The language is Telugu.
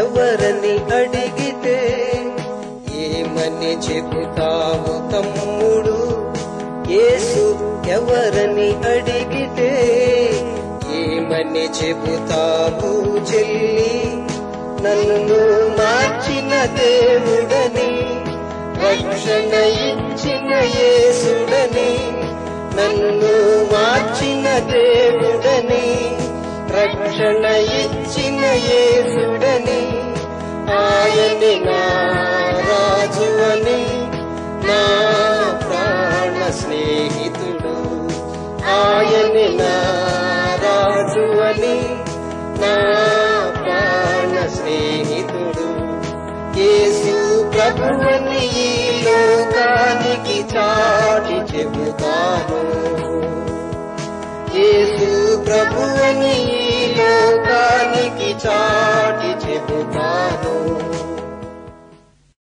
ఎవరని అడిగితే ఏమని చెబుతావు తమ్ముడు యేసు ఎవరని అడిగితే ఏమని చెబుతావు చెల్లి నన్ను మార్చిన దేవుడని రక్షణ ఇచ్చిన యేసుడని నన్ను మార్చిన దేవుడని రక్షణ ఇచ్చిన యేసుడని ఆయని నా రాజు అని నా ప్రాణ స్నేహితుడు ఆయని నా రాజు అని నా ప్రాణ స్నేహితుడు యేసు ప్రభువని ఈ లోకానికి చాటి చెబుతాను యేసు ప్రభువని ఈ లోకానికి చాటి చెబుతాను